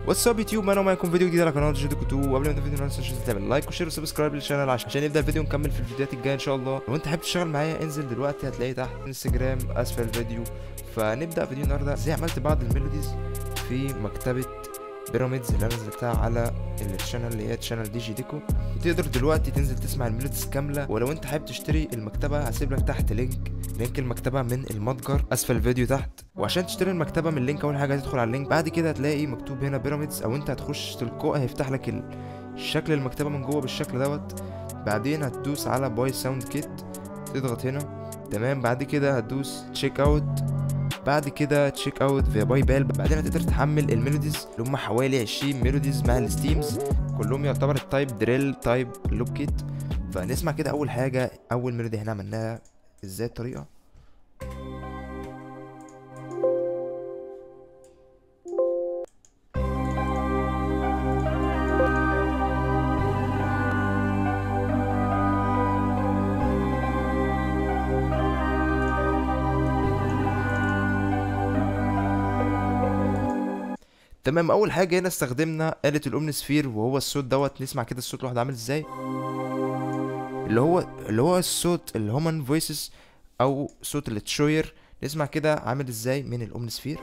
واتساب يوتيوب انا معاكم فيديو جديد على قناه جديد كتو وقبل ما نبدا الفيديو ننسى تعمل لايك وشير وسبسكرايب للشانل عشان نبدا الفيديو ونكمل في الفيديوهات الجايه ان شاء الله لو انت حابب تشتغل معايا انزل دلوقتي هتلاقي تحت انستجرام اسفل الفيديو فنبدا فيديو النهارده ازاي عملت بعض الميلوديز في مكتبه بيراميدز اللي انا نزلتها على الشانل اللي هي تشانل دي جي ديكو وتقدر دلوقتي تنزل تسمع الميلوديز كامله ولو انت حابب تشتري المكتبه هسيب لك تحت لينك لينك المكتبه من المتجر اسفل الفيديو تحت وعشان تشتري المكتبه من اللينك اول حاجه هتدخل على اللينك بعد كده هتلاقي مكتوب هنا بيراميدز او انت هتخش تلقائي هيفتح لك ال- شكل المكتبه من جوه بالشكل دوت بعدين هتدوس على باي ساوند كيت تضغط هنا تمام بعد كده هتدوس تشيك اوت بعد كده تشيك اوت في باي بال بعدين هتقدر تحمل الميلوديز اللي هم حوالي 20 ميلوديز مع الستيمز كلهم يعتبر التايب دريل تايب لوب كيت فنسمع كده اول حاجه اول ميلودي احنا عملناها ازاي الطريقه تمام اول حاجه هنا استخدمنا آلة الاومنسفير وهو الصوت دوت نسمع كده الصوت لوحده عامل ازاي اللي هو اللي هو الصوت الهومن فويسز او صوت التشوير نسمع كده عامل ازاي من الاومنسفير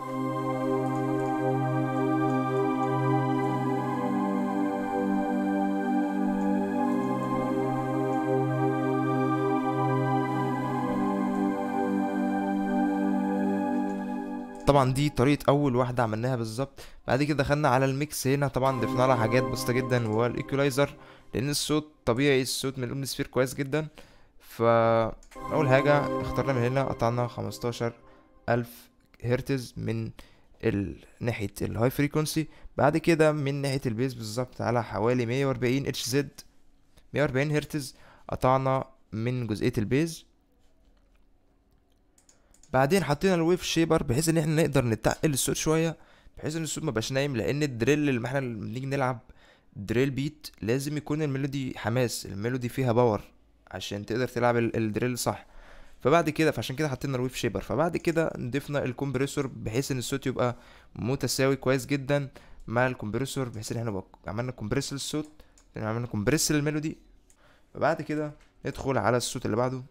طبعا دي طريقة أول واحدة عملناها بالظبط بعد كده دخلنا على الميكس هنا طبعا ضفنا لها حاجات بسيطة جدا وهو الإيكولايزر لأن الصوت طبيعي الصوت من الأومنسفير كويس جدا فأول حاجة اخترنا من هنا قطعنا خمستاشر ألف هرتز من ال... ناحية الهاي فريكونسي بعد كده من ناحية البيز بالظبط على حوالي مية وأربعين اتش زد مية وأربعين هرتز قطعنا من جزئية البيز بعدين حطينا الويف شيبر بحيث ان احنا نقدر نتقل الصوت شويه بحيث ان الصوت مبقاش نايم لان الدريل اللي احنا لما بنيجي نلعب دريل بيت لازم يكون الميلودي حماس الميلودي فيها باور عشان تقدر تلعب ال- الدريل صح فبعد كده فعشان كده حطينا الويف شيبر فبعد كده ضفنا الكمبريسور بحيث ان الصوت يبقى متساوي كويس جدا مع الكمبريسور بحيث ان احنا نبقى عملنا كومبريس للصوت يعني عملنا كومبريس للميلودي فبعد كده ندخل على الصوت اللي بعده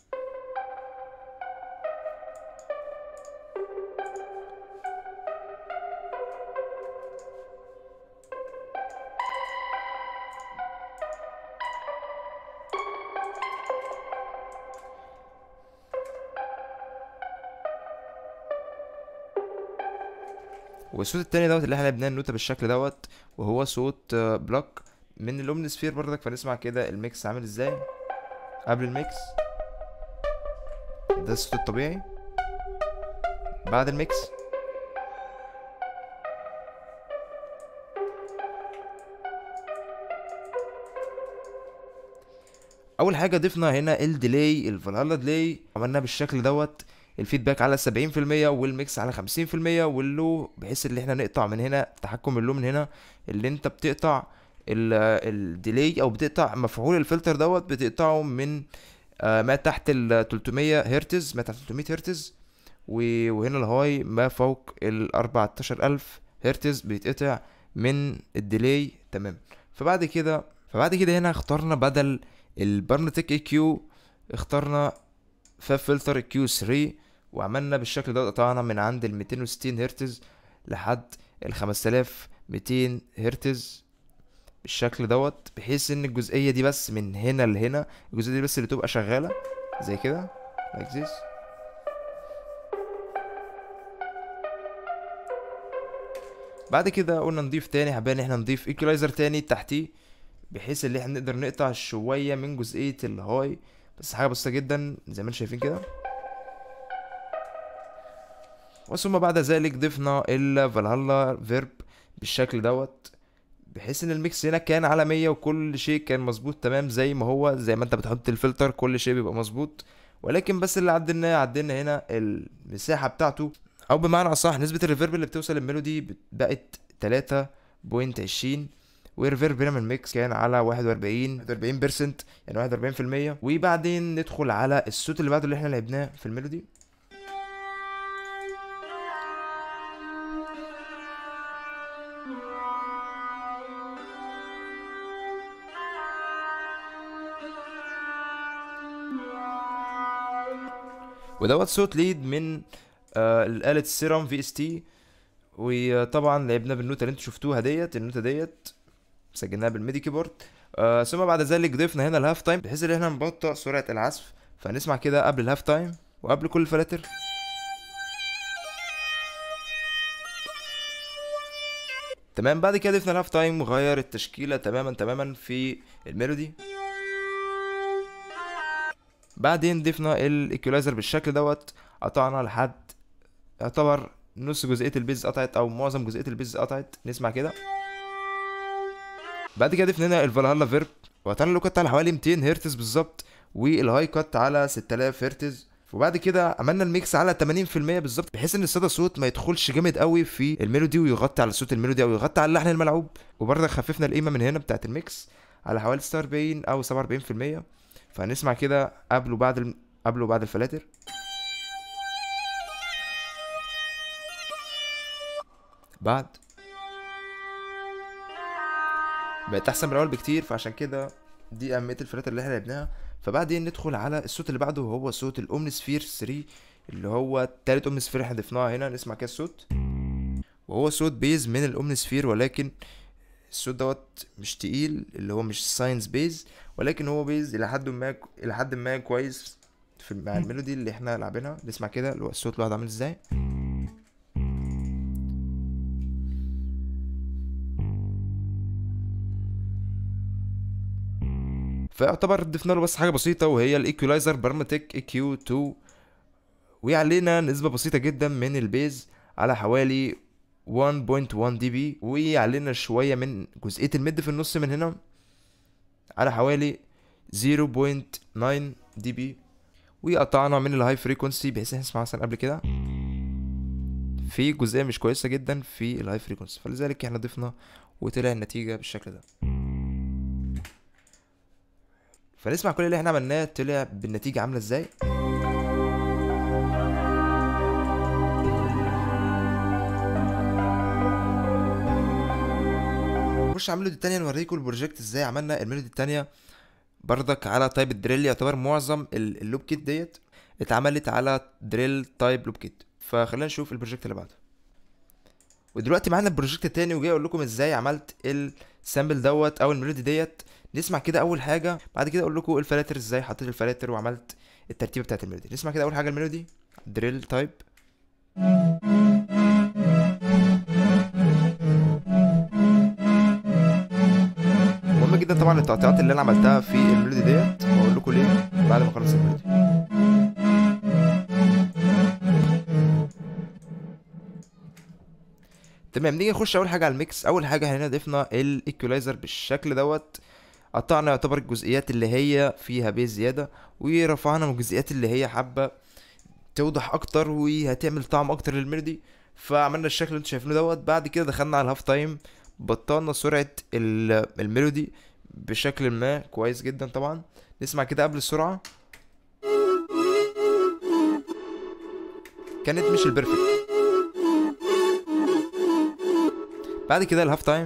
والصوت التاني دوت اللي احنا لعبناه النوتة بالشكل دوت وهو صوت آه، بلوك من الاومنسفير برضك فنسمع كده الميكس عامل ازاي قبل الميكس ده الصوت الطبيعي بعد الميكس اول حاجه ضفنا هنا الديلي الفالهالا ديلي عملناه بالشكل دوت الفيدباك على 70% والميكس على 50% واللو بحيث ان احنا نقطع من هنا تحكم اللو من هنا اللي انت بتقطع الديلي او بتقطع مفعول الفلتر دوت بتقطعه من آه، ما تحت ال 300 هرتز ما تحت 300 هرتز و- وهنا الهاي ما فوق ال 14000 هرتز بيتقطع من الديلي تمام فبعد كده فبعد كده هنا اخترنا بدل البرنتك اي كيو اخترنا فاب فلتر كيو 3 وعملنا بالشكل ده قطعنا من عند ال 260 هرتز لحد ال 5200 هرتز بالشكل دوت بحيث ان الجزئيه دي بس من هنا لهنا الجزئيه دي بس اللي تبقى شغاله زي كده like this بعد كده قلنا نضيف تاني حابين ان احنا نضيف ايكولايزر تاني تحتيه بحيث ان احنا نقدر نقطع شويه من جزئيه الهاي بس حاجه بسيطه جدا زي ما انتم شايفين كده وثم بعد ذلك ضفنا الفالهالا فيرب بالشكل دوت بحيث ان الميكس هنا كان على 100 وكل شيء كان مظبوط تمام زي ما هو زي ما انت بتحط الفلتر كل شيء بيبقى مظبوط ولكن بس اللي عدلناه عدلنا هنا المساحه بتاعته او بمعنى اصح نسبه الريفيرب اللي بتوصل للميلودي بقت 3.20 والريفيرب هنا من الميكس كان على 41 41% يعني 41% وبعدين ندخل على الصوت اللي بعده اللي احنا لعبناه في الميلودي ودوت صوت ليد من آه الآلة السيرام في اس تي وطبعا لعبنا بالنوتة اللي انتوا شفتوها ديت النوتة ديت سجلناها بالميدي كيبورد آه ثم بعد ذلك ضفنا هنا الهاف تايم بحيث ان احنا نبطئ سرعة العزف فهنسمع كده قبل الهاف تايم وقبل كل الفلاتر تمام بعد كده ضفنا الهاف تايم وغير التشكيلة تماما تماما في الميلودي بعدين ضفنا الايكولايزر بالشكل دوت قطعنا لحد يعتبر نص جزئية البيز قطعت او معظم جزئية البيز قطعت نسمع كده بعد كده ضفنا هنا الفالهالا فيرب وقطعنا اللو كات على حوالي 200 هرتز بالظبط والهاي كات على 6000 هرتز وبعد كده عملنا الميكس على 80% بالظبط بحيث ان الصدى صوت ما يدخلش جامد قوي في الميلودي ويغطي على صوت الميلودي او يغطي على اللحن الملعوب وبرضه خففنا القيمه من هنا بتاعت الميكس على حوالي 46 او 47% فهنسمع كده قبل وبعد الم... قبل وبعد الفلاتر بعد بقت احسن من الاول بكتير فعشان كده دي اهميه الفلاتر اللي احنا لعبناها فبعدين ندخل على الصوت اللي بعده وهو صوت الاومنسفير 3 اللي هو تالت اومنسفير احنا ضفناها هنا نسمع كده الصوت وهو صوت بيز من الاومنسفير ولكن الصوت دوت مش تقيل اللي هو مش ساينس بيز ولكن هو بيز الى حد ما الى حد ما كويس في مع الميلودي اللي احنا لعبينها نسمع كده اللي هو الصوت لوحده عامل ازاي فيعتبر ضفنا له بس حاجه بسيطه وهي الايكولايزر برماتيك اي كيو 2 وعلينا نسبه بسيطه جدا من البيز على حوالي 1.1 دي بي وعلينا شويه من جزئيه الميد في النص من هنا على حوالي 0.9 دي بي وقطعنا من الهاي فريكونسي بحيث نسمع مثلا قبل كده في جزئيه مش كويسه جدا في الهاي فريكونسي فلذلك احنا ضفنا وطلع النتيجه بالشكل ده فنسمع كل اللي احنا عملناه طلع بالنتيجة عاملة ازاي نخش على الميلودي التانية نوريكم البروجكت ازاي عملنا الميلودي التانية بردك على تايب الدريل يعتبر معظم اللوب كيت ديت اتعملت على دريل تايب لوب كيت فخلينا نشوف البروجكت اللي بعده ودلوقتي معانا البروجكت التاني وجاي اقول لكم ازاي عملت السامبل دوت او الميلودي ديت نسمع كده اول حاجه بعد كده اقول لكم الفلاتر ازاي حطيت الفلاتر وعملت الترتيبه بتاعت الميلودي نسمع كده اول حاجه الميلودي دريل تايب مهم جدا طبعا التقطيعات اللي انا عملتها في الميلودي ديت واقول لكم ليه بعد ما اخلص الميلودي تمام نيجي نخش اول حاجه على الميكس اول حاجه هنا ضفنا الايكولايزر بالشكل دوت قطعنا يعتبر الجزئيات اللي هي فيها بيز زياده ورفعنا من الجزئيات اللي هي حابه توضح اكتر وهتعمل طعم اكتر للميلودي فعملنا الشكل اللي انتوا شايفينه دوت بعد كده دخلنا على الهاف تايم بطلنا سرعه الميلودي بشكل ما كويس جدا طبعا نسمع كده قبل السرعه كانت مش البرفكت بعد كده الهاف تايم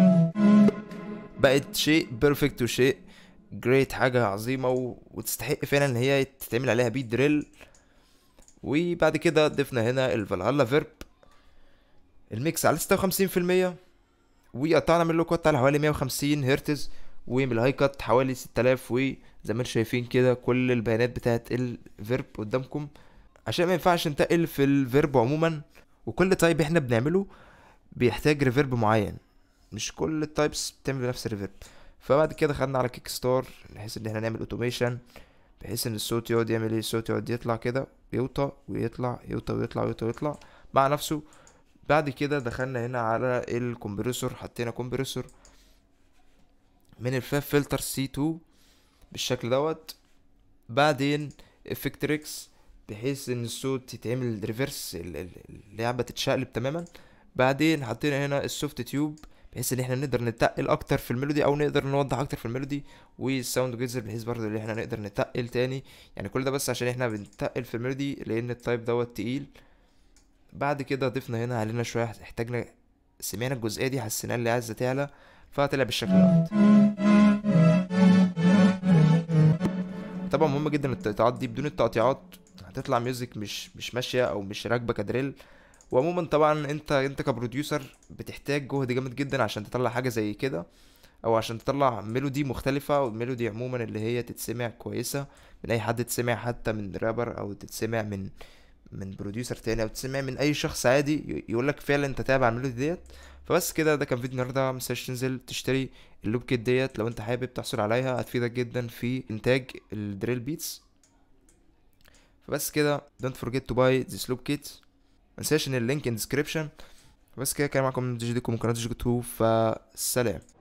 بقت شيء بيرفكت وشيء جريت حاجة عظيمة و... وتستحق فعلا ان هي تتعمل عليها بيت دريل وبعد كده ضفنا هنا الفالهالا فيرب الميكس على ستة وخمسين في المية وقطعنا من اللو كات على حوالي مية وخمسين هرتز ومن الهاي كات حوالي ستة آلاف وزي ما انتم شايفين كده كل البيانات بتاعت الفيرب قدامكم عشان ما ينفعش ننتقل في الفيرب عموما وكل تايب احنا بنعمله بيحتاج ريفيرب معين مش كل التايبس بتعمل نفس الريفيرب فبعد كده خدنا على كيك ستار بحيث ان احنا نعمل اوتوميشن بحيث ان الصوت يقعد يعمل ايه الصوت يقعد يطلع كده يوطى ويطلع يوطى ويطلع يوطى ويطلع مع نفسه بعد كده دخلنا هنا على الكمبريسور حطينا كومبريسور من الفاب فلتر سي 2 بالشكل دوت بعدين افكتريكس بحيث ان الصوت يتعمل ريفرس اللعبه تتشقلب تماما بعدين حطينا هنا السوفت تيوب بحيث ان احنا نقدر نتقل اكتر في الميلودي او نقدر نوضح اكتر في الميلودي والساوند جيزر بحيث برضه ان احنا نقدر نتقل تاني يعني كل ده بس عشان احنا بنتقل في الميلودي لان التايب دوت تقيل بعد كده ضفنا هنا علينا شويه احتاجنا سمعنا الجزئيه دي حسينا اللي عايزه تعلى فطلع بالشكل دوت طبعا مهم جدا التقطيعات دي بدون التقطيعات هتطلع ميوزك مش مش ماشيه او مش راكبه كدريل وعموما طبعا انت انت كبروديوسر بتحتاج جهد جامد جدا عشان تطلع حاجه زي كده او عشان تطلع ميلودي مختلفه والميلودي عموما اللي هي تتسمع كويسه من اي حد تتسمع حتى من رابر او تتسمع من من بروديوسر تاني او تتسمع من اي شخص عادي يقول لك فعلا انت تابع الميلودي ديت فبس كده ده كان فيديو النهارده متنساش تنزل تشتري اللوب كيت ديت لو انت حابب تحصل عليها هتفيدك جدا في انتاج الدريل بيتس فبس كده don't forget to buy this loop kit منساش ان اللينك in description بس كده كان معاكم جي ديكم من قناة جي 2 فسلام